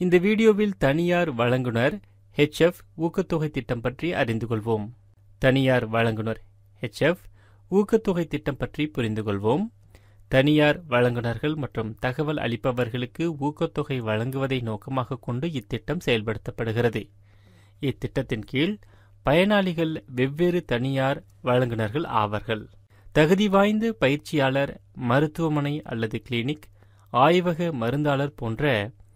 இந்த வீடியோவில் தனியார் வழங்குனர் ஹெச்எஃப் ஊக்கத்தொகை திட்டம் பற்றி அறிந்து கொள்வோம் தனியார் வழங்குனர் ஹெச்எஃப் ஊக்கத்தொகை திட்டம் பற்றி புரிந்து கொள்வோம் தனியார் வழங்குனர்கள் மற்றும் தகவல் அளிப்பவர்களுக்கு ஊக்கத்தொகை வழங்குவதை நோக்கமாக கொண்டு இத்திட்டம் செயல்படுத்தப்படுகிறது இத்திட்டத்தின் கீழ் பயனாளிகள் வெவ்வேறு தனியார் வழங்குனர்கள் ஆவார்கள் தகுதி வாய்ந்த பயிற்சியாளர் மருத்துவமனை அல்லது கிளினிக் ஆய்வக மருந்தாளர் போன்ற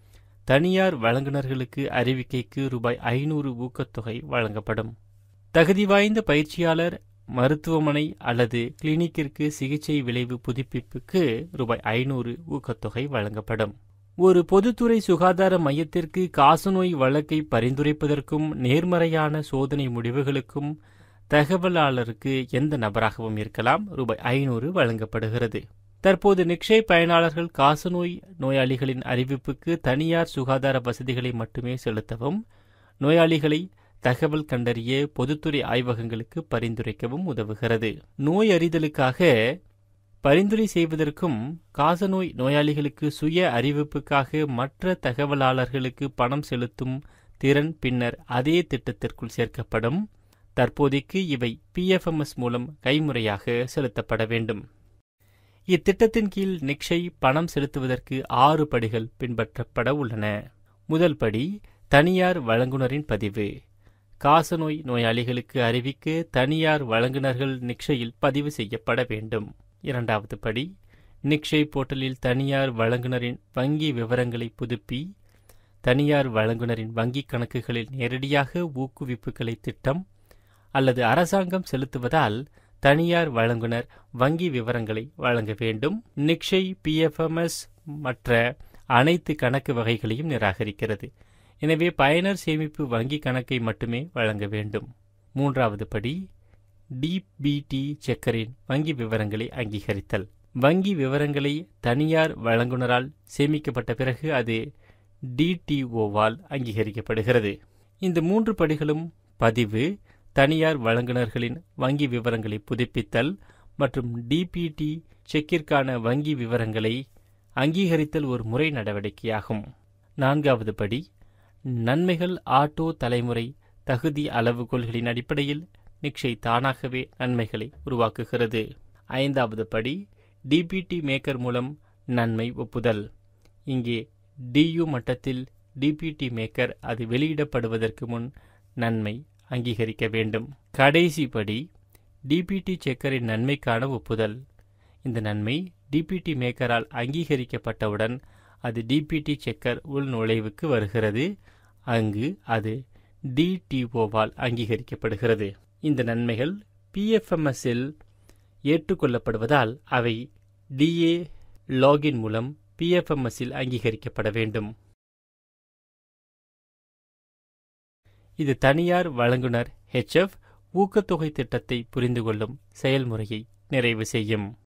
தனியார் வழங்குனர்களுக்கு அறிவிக்கைக்கு ரூபாய் ஐநூறு ஊக்கத்தொகை வழங்கப்படும் தகுதி வாய்ந்த பயிற்சியாளர் மருத்துவமனை அல்லது கிளினிக்கிற்கு சிகிச்சை விளைவு புதுப்பிப்புக்கு ரூபாய் ஐநூறு ஊக்கத்தொகை வழங்கப்படும் ஒரு பொதுத்துறை சுகாதார மையத்திற்கு காசநோய் வழக்கை பரிந்துரைப்பதற்கும் நேர்மறையான சோதனை முடிவுகளுக்கும் தகவலாளருக்கு எந்த நபராகவும் இருக்கலாம் ரூபாய் ஐநூறு வழங்கப்படுகிறது தற்போது நிக்ஷய் பயனாளர்கள் காசநோய் நோயாளிகளின் அறிவிப்புக்கு தனியார் சுகாதார வசதிகளை மட்டுமே செலுத்தவும் நோயாளிகளை தகவல் கண்டறிய பொதுத்துறை ஆய்வகங்களுக்கு பரிந்துரைக்கவும் உதவுகிறது நோய் அறிதலுக்காக பரிந்துரை செய்வதற்கும் காசநோய் நோயாளிகளுக்கு சுய அறிவிப்புக்காக மற்ற தகவலாளர்களுக்கு பணம் செலுத்தும் திறன் பின்னர் அதே திட்டத்திற்குள் சேர்க்கப்படும் தற்போதைக்கு இவை பிஎஃப்எம்எஸ் மூலம் கைமுறையாக செலுத்தப்பட வேண்டும் இத்திட்டத்தின் கீழ் நிக்ஷை பணம் செலுத்துவதற்கு ஆறு படிகள் பின்பற்றப்பட உள்ளன முதல் படி தனியார் வழங்குனரின் பதிவு காசநோய் நோயாளிகளுக்கு அறிவிக்க தனியார் வழங்குனர்கள் நிக்ஷையில் பதிவு செய்யப்பட வேண்டும் இரண்டாவது படி நிக்ஷை போர்ட்டலில் தனியார் வழங்குனரின் வங்கி விவரங்களை புதுப்பி தனியார் வழங்குனரின் வங்கிக் கணக்குகளில் நேரடியாக ஊக்குவிப்புகளை திட்டம் அல்லது அரசாங்கம் செலுத்துவதால் தனியார் வழங்குனர் வங்கி விவரங்களை வழங்க வேண்டும் நிக்ஷை பிஎஃப்எம்எஸ் மற்ற அனைத்து கணக்கு வகைகளையும் நிராகரிக்கிறது எனவே பயனர் சேமிப்பு வங்கி கணக்கை மட்டுமே வழங்க வேண்டும் மூன்றாவது படி டிபிடி செக்கரின் வங்கி விவரங்களை அங்கீகரித்தல் வங்கி விவரங்களை தனியார் வழங்குனரால் சேமிக்கப்பட்ட பிறகு அது டிடிஓவால் அங்கீகரிக்கப்படுகிறது இந்த மூன்று படிகளும் பதிவு தனியார் வழங்குனர்களின் வங்கி விவரங்களை புதுப்பித்தல் மற்றும் டிபிடி செக்கிற்கான வங்கி விவரங்களை அங்கீகரித்தல் ஒரு முறை நடவடிக்கையாகும் நான்காவது படி நன்மைகள் ஆட்டோ தலைமுறை தகுதி அளவுகோல்களின் அடிப்படையில் நிக்ஷை தானாகவே நன்மைகளை உருவாக்குகிறது ஐந்தாவது படி டிபிடி மேக்கர் மூலம் நன்மை ஒப்புதல் இங்கே டியு மட்டத்தில் டிபிடி மேக்கர் அது வெளியிடப்படுவதற்கு முன் நன்மை அங்கீகரிக்க வேண்டும் கடைசி படி டிபிடி செக்கரின் நன்மைக்கான ஒப்புதல் இந்த நன்மை டிபிடி மேக்கரால் அங்கீகரிக்கப்பட்டவுடன் அது டிபிடி செக்கர் உள் நுழைவுக்கு வருகிறது அங்கு அது டிடிஓவால் அங்கீகரிக்கப்படுகிறது இந்த நன்மைகள் பிஎஃப்எம்எஸ்ஸில் ஏற்றுக்கொள்ளப்படுவதால் அவை டிஏ லாகின் மூலம் பிஎஃப்எம்எஸ்ஸில் அங்கீகரிக்கப்பட வேண்டும் இது தனியார் வழங்குனர் ஹெச்எஃப் ஊக்கத்தொகை திட்டத்தை புரிந்து கொள்ளும் செயல்முறையை நிறைவு செய்யும்